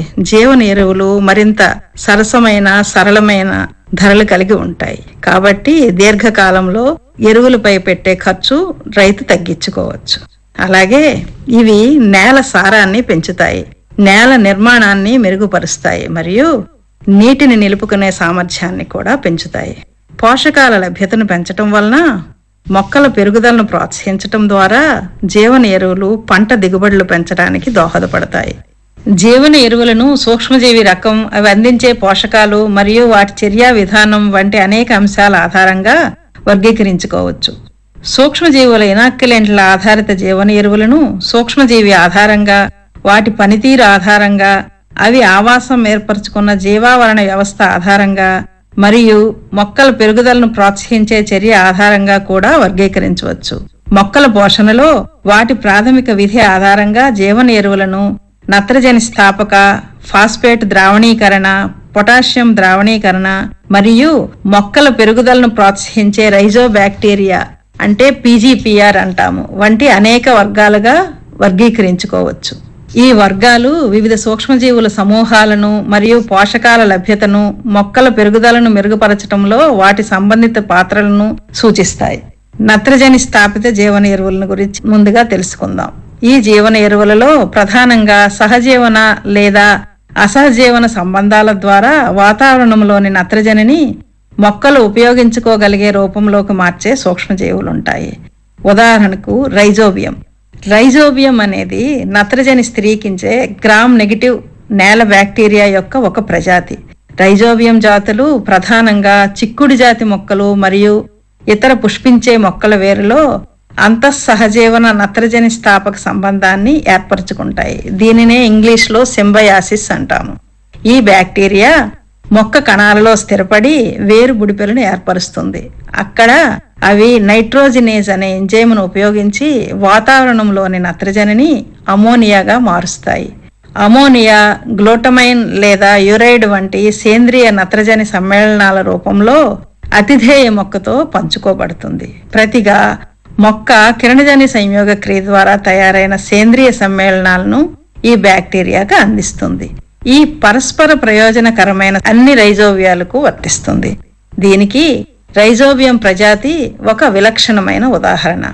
జీవన ఎరువులు మరింత సరసమైన సరళమైన ధరలు కలిగి ఉంటాయి కాబట్టి దీర్ఘకాలంలో ఎరువులపై పెట్టే ఖర్చు రైతు తగ్గించుకోవచ్చు అలాగే ఇవి నేల సారాన్ని పెంచుతాయి నేల నిర్మాణాన్ని మెరుగుపరుస్తాయి మరియు నీటిని నిలుపుకునే సామర్థ్యాన్ని కూడా పెంచుతాయి పోషకాల లభ్యతను పెంచటం వలన మొక్కల పెరుగుదలను ప్రోత్సహించటం ద్వారా జీవన ఎరువులు పంట దిగుబడులు పెంచడానికి దోహదపడతాయి జీవన ఎరువులను సూక్ష్మజీవి రకం అవి అందించే పోషకాలు మరియు వాటి చర్యా విధానం వంటి అనేక అంశాల ఆధారంగా వర్గీకరించుకోవచ్చు సూక్ష్మజీవుల ఇనాక్యులెంట్ల ఆధారిత జీవన ఎరువులను సూక్ష్మజీవి ఆధారంగా వాటి పనితీరు ఆధారంగా అవి ఆవాసం ఏర్పరచుకున్న జీవావరణ వ్యవస్థ ఆధారంగా మరియు మొక్కల పెరుగుదలను ప్రోత్సహించే చర్య ఆధారంగా కూడా వర్గీకరించవచ్చు మొక్కల పోషణలో వాటి ప్రాథమిక విధి ఆధారంగా జీవన ఎరువులను నత్రజని స్థాపక ఫాస్ఫేట్ ద్రావణీకరణ పొటాషియం ద్రావణీకరణ మరియు మొక్కల పెరుగుదలను ప్రోత్సహించే రైజో బ్యాక్టీరియా అంటే పీజీపీఆర్ అంటాము వంటి అనేక వర్గాలుగా వర్గీకరించుకోవచ్చు ఈ వర్గాలు వివిధ సూక్ష్మజీవుల సమూహాలను మరియు పోషకాల లభ్యతను మొక్కల పెరుగుదలను మెరుగుపరచడంలో వాటి సంబంధిత పాత్రలను సూచిస్తాయి నత్రజని స్థాపిత జీవన ఎరువులను గురించి ముందుగా తెలుసుకుందాం ఈ జీవన ఎరువులలో ప్రధానంగా సహజీవన లేదా అసహజీవన సంబంధాల ద్వారా వాతావరణంలోని నత్రజనిని మొక్కలు ఉపయోగించుకోగలిగే రూపంలోకి మార్చే సూక్ష్మజీవులుంటాయి ఉదాహరణకు రైజోబియం రైజోబియం అనేది నత్రజని స్థిరీకించే గ్రామ్ నెగిటివ్ నేల బ్యాక్టీరియా యొక్క ఒక ప్రజాతి రైజోబియం జాతులు ప్రధానంగా చిక్కుడు జాతి మొక్కలు మరియు ఇతర పుష్పించే మొక్కల వేరులో అంతఃసహజీవన నత్రజని స్థాపక సంబంధాన్ని ఏర్పరచుకుంటాయి దీనినే ఇంగ్లీష్లో సింబయాసిస్ అంటాము ఈ బ్యాక్టీరియా మొక్క కణాలలో స్థిరపడి వేరు బుడిపెలను ఏర్పరుస్తుంది అక్కడ అవి నైట్రోజినేజ్ అనే ఎంజైమ్ను ఉపయోగించి వాతావరణంలోని నత్రజనిని అమోనియాగా మారుస్తాయి అమోనియా గ్లూటమైన్ లేదా యురైడ్ వంటి సేంద్రియ నత్రజని సమ్మేళనాల రూపంలో అతిధేయ మొక్కతో పంచుకోబడుతుంది ప్రతిగా మొక్క కిరణజని సంయోగ క్రియ ద్వారా తయారైన సేంద్రియ సమ్మేళనాలను ఈ బ్యాక్టీరియాకు అందిస్తుంది ఈ పరస్పర ప్రయోజనకరమైన అన్ని రైజోవియాలకు వర్తిస్తుంది దీనికి రైజోబియం ప్రజాతి ఒక విలక్షణమైన ఉదాహరణ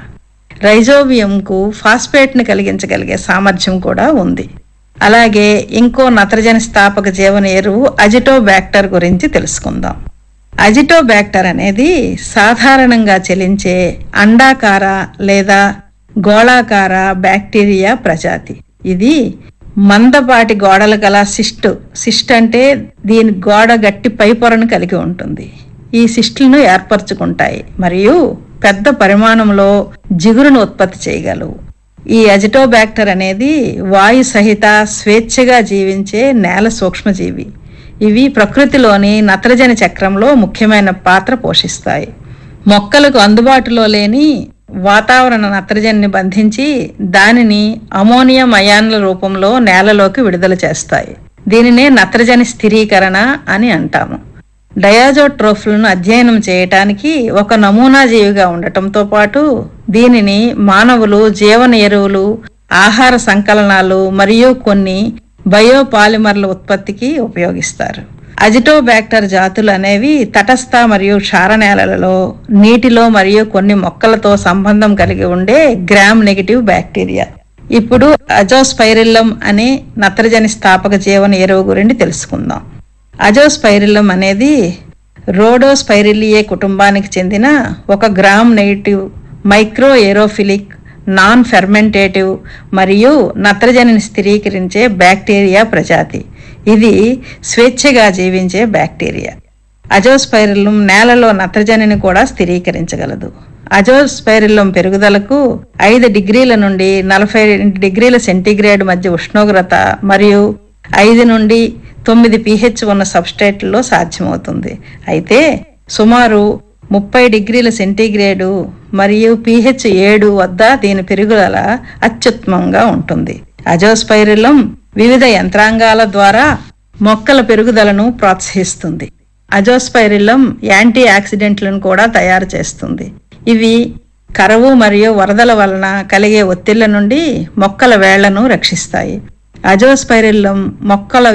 రైజోబియంకు ఫాస్ఫేట్ను కలిగించగలిగే సామర్థ్యం కూడా ఉంది అలాగే ఇంకో నత్రజని స్థాపక జీవన ఎరువు అజిటోబ్యాక్టర్ గురించి తెలుసుకుందాం అజిటోబ్యాక్టర్ అనేది సాధారణంగా చెలించే అండాకార లేదా గోళాకార బ్యాక్టీరియా ప్రజాతి ఇది మందపాటి గోడలు గల సిస్ట్ సిస్ట్ అంటే దీని గోడ గట్టి పై పొరను కలిగి ఉంటుంది ఈ సిస్టులను ఏర్పరచుకుంటాయి మరియు పెద్ద పరిమాణంలో జిగురును ఉత్పత్తి చేయగలవు ఈ అజిటోబ్యాక్టర్ అనేది వాయు సహిత స్వేచ్ఛగా జీవించే నేల సూక్ష్మజీవి ఇవి ప్రకృతిలోని నత్రజని చక్రంలో ముఖ్యమైన పాత్ర పోషిస్తాయి మొక్కలకు అందుబాటులో లేని వాతావరణ నత్రజనిని బంధించి దానిని అమోనియం అయాన్ల రూపంలో నేలలోకి విడుదల చేస్తాయి దీనినే నత్రజని స్థిరీకరణ అని అంటాము డయాజోట్రోఫ్లను అధ్యయనం చేయటానికి ఒక నమూనా జీవిగా ఉండటంతో పాటు దీనిని మానవులు జీవన ఎరువులు ఆహార సంకలనాలు మరియు కొన్ని బయోపాలిమర్ల ఉత్పత్తికి ఉపయోగిస్తారు అజిటోబ్యాక్టర్ జాతులు అనేవి తటస్థ మరియు క్షార నేలలలో నీటిలో మరియు కొన్ని మొక్కలతో సంబంధం కలిగి ఉండే గ్రామ్ నెగిటివ్ బ్యాక్టీరియా ఇప్పుడు అజోస్పైరిల్లం అనే నత్రజని స్థాపక జీవన ఎరువు గురించి తెలుసుకుందాం అజోస్పైరిల్లం అనేది రోడోస్పైరిలియే కుటుంబానికి చెందిన ఒక gram negative microaerophilic non fermentative మరియు నత్రజనిని స్థిరీకరించే బ్యాక్టీరియా ప్రజాతి ఇది స్వేచ్ఛగా జీవించే బ్యాక్టీరియా అజోస్పైరిల్లం నేలలో నత్రజనిని కూడా స్థిరీకరించగలదు అజోస్పైరిల్లం పెరుగుదలకు ఐదు డిగ్రీల నుండి నలభై డిగ్రీల సెంటీగ్రేడ్ మధ్య ఉష్ణోగ్రత మరియు ఐదు నుండి తొమ్మిది పీహెచ్ ఉన్న సబ్స్ట్రేట్లో సాధ్యమవుతుంది అయితే సుమారు ముప్పై డిగ్రీల సెంటీగ్రేడు మరియు పీహెచ్ ఏడు వద్ద దీని పెరుగుదల అత్యుత్తమంగా ఉంటుంది అజోస్పైరిలం వివిధ యంత్రాంగాల ద్వారా మొక్కల పెరుగుదలను ప్రోత్సహిస్తుంది అజోస్పైరిలం యాంటీ ఆక్సిడెంట్లను కూడా తయారు చేస్తుంది ఇవి కరువు మరియు వరదల వలన కలిగే ఒత్తిళ్ల నుండి మొక్కల వేళ్లను రక్షిస్తాయి అజోస్పైరిల్లం మొక్కల